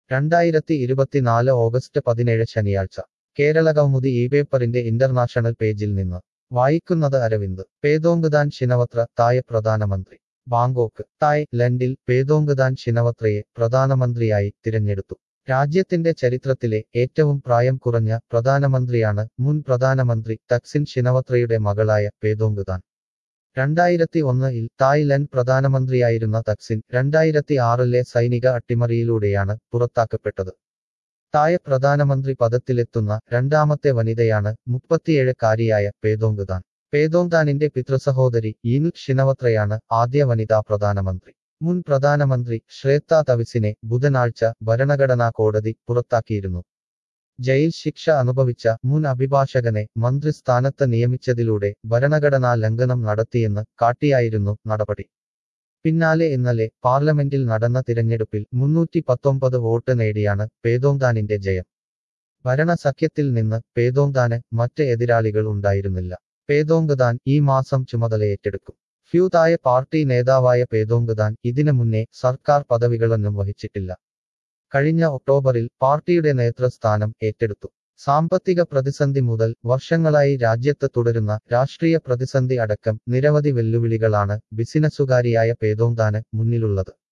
രണ്ടായിരത്തി ഇരുപത്തിനാല് ഓഗസ്റ്റ് പതിനേഴ് ശനിയാഴ്ച കേരളകൗമുദി ഈ പേപ്പറിന്റെ ഇന്റർനാഷണൽ പേജിൽ നിന്ന് വായിക്കുന്നത് അരവിന്ദ് പേതോങ്കുദാൻ ശിനവത്ര തായ പ്രധാനമന്ത്രി ബാങ്കോക്ക് തായ് ലൻഡിൽ പേതോങ്കുദാൻ ശിനവത്രയെ പ്രധാനമന്ത്രിയായി തിരഞ്ഞെടുത്തു രാജ്യത്തിന്റെ ചരിത്രത്തിലെ ഏറ്റവും പ്രായം കുറഞ്ഞ പ്രധാനമന്ത്രിയാണ് മുൻ പ്രധാനമന്ത്രി തക്സിൻ ശിനവത്രയുടെ മകളായ പേതോങ്കുദാൻ രണ്ടായിരത്തി ഒന്നിൽ തായ്ലൻഡ് പ്രധാനമന്ത്രിയായിരുന്ന തക്സിൻ രണ്ടായിരത്തി ആറിലെ സൈനിക അട്ടിമറിയിലൂടെയാണ് പുറത്താക്കപ്പെട്ടത് തായ പ്രധാനമന്ത്രി പദത്തിലെത്തുന്ന രണ്ടാമത്തെ വനിതയാണ് മുപ്പത്തിയേഴക്കാരിയായ പേതോങ്കുദാൻ പേതോങ്താനിന്റെ പിതൃസഹോദരി ഈനുക് ഷിനവത്രയാണ് ആദ്യ വനിതാ പ്രധാനമന്ത്രി മുൻ പ്രധാനമന്ത്രി ശ്രേത്ത തവിസിനെ ബുധനാഴ്ച ഭരണഘടനാ കോടതി പുറത്താക്കിയിരുന്നു ജയിൽ ശിക്ഷ അനുഭവിച്ച മുൻ അഭിഭാഷകനെ മന്ത്രിസ്ഥാനത്ത് നിയമിച്ചതിലൂടെ ഭരണഘടനാ ലംഘനം നടത്തിയെന്ന് കാട്ടിയായിരുന്നു നടപടി പിന്നാലെ ഇന്നലെ പാർലമെന്റിൽ നടന്ന തിരഞ്ഞെടുപ്പിൽ മുന്നൂറ്റി പത്തൊമ്പത് വോട്ട് നേടിയാണ് പേതോങ്താനിന്റെ ജയം ഭരണസഖ്യത്തിൽ നിന്ന് പേതോങ്താന് മറ്റ് എതിരാളികൾ ഉണ്ടായിരുന്നില്ല പേതോങ്കുതാൻ ഈ മാസം ചുമതലയേറ്റെടുക്കും ഫ്യൂതായ പാർട്ടി നേതാവായ പേതോങ്കുതാൻ ഇതിനു മുന്നേ സർക്കാർ പദവികളൊന്നും വഹിച്ചിട്ടില്ല കഴിഞ്ഞ ഒക്ടോബറിൽ പാർട്ടിയുടെ നേതൃസ്ഥാനം ഏറ്റെടുത്തു സാമ്പത്തിക പ്രതിസന്ധി മുതൽ വർഷങ്ങളായി രാജ്യത്ത് തുടരുന്ന രാഷ്ട്രീയ പ്രതിസന്ധി അടക്കം നിരവധി വെല്ലുവിളികളാണ് ബിസിനസ്സുകാരിയായ പേതോങ്താന് മുന്നിലുള്ളത്